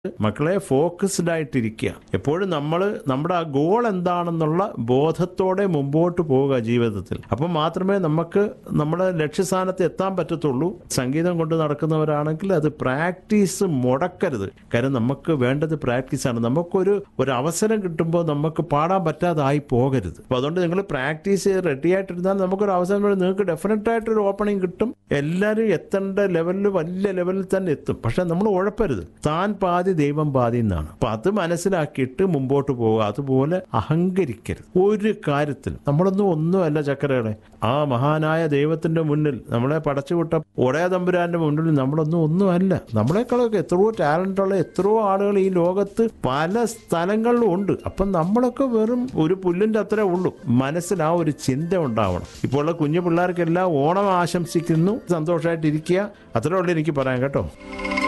മക്കളെ ഫോക്കസ്ഡ് ആയിട്ടിരിക്കുക എപ്പോഴും നമ്മൾ നമ്മുടെ ആ ഗോൾ എന്താണെന്നുള്ള ബോധത്തോടെ മുമ്പോട്ട് പോവുക ജീവിതത്തിൽ അപ്പം മാത്രമേ നമുക്ക് നമ്മുടെ ലക്ഷ്യസ്ഥാനത്ത് എത്താൻ പറ്റത്തുള്ളൂ സംഗീതം കൊണ്ട് നടക്കുന്നവരാണെങ്കിൽ അത് പ്രാക്ടീസ് മുടക്കരുത് കാര്യം നമുക്ക് വേണ്ടത് പ്രാക്ടീസാണ് നമുക്കൊരു ഒരു അവസരം കിട്ടുമ്പോൾ നമുക്ക് പാടാൻ പറ്റാതായി പോകരുത് അപ്പോൾ അതുകൊണ്ട് നിങ്ങൾ പ്രാക്ടീസ് ചെയ്ത് റെഡി ആയിട്ടിരുന്നാൽ നമുക്കൊരു അവസരം വരും നിങ്ങൾക്ക് ഡെഫിനറ്റ് ആയിട്ടൊരു ഓപ്പണിംഗ് കിട്ടും എല്ലാവരും എത്തേണ്ട ലെവലിൽ വലിയ ലെവലിൽ തന്നെ എത്തും പക്ഷെ നമ്മൾ ഉഴപ്പരുത് താൻ പാതി ദൈവം പാതി എന്നാണ് അപ്പൊ അത് മനസ്സിലാക്കിയിട്ട് മുമ്പോട്ട് പോവുക അതുപോലെ അഹങ്കരിക്കരുത് ഒരു കാര്യത്തിൽ നമ്മളൊന്നും ഒന്നുമല്ല ചക്കരകളെ ആ മഹാനായ ദൈവത്തിന്റെ മുന്നിൽ നമ്മളെ പടച്ചുവിട്ട ഒരേ തമ്പുരാന്റെ മുന്നിൽ നമ്മളൊന്നും ഒന്നുമല്ല നമ്മളെക്കാളൊക്കെ എത്രയോ ടാലന്റ് ഉള്ള എത്രയോ ആളുകൾ ഈ ലോകത്ത് പല സ്ഥലങ്ങളിലും ഉണ്ട് അപ്പം നമ്മളൊക്കെ വെറും ഒരു പുല്ലിന്റെ അത്രേ ഉള്ളൂ മനസ്സിൽ ആ ഒരു ചിന്ത ഉണ്ടാവണം ഇപ്പോൾ ഉള്ള കുഞ്ഞു പിള്ളേർക്കെല്ലാം ഓണം ആശംസിക്കുന്നു സന്തോഷമായിട്ടിരിക്കുക അത്രേ ഉള്ളൂ എനിക്ക് പറയാൻ കേട്ടോ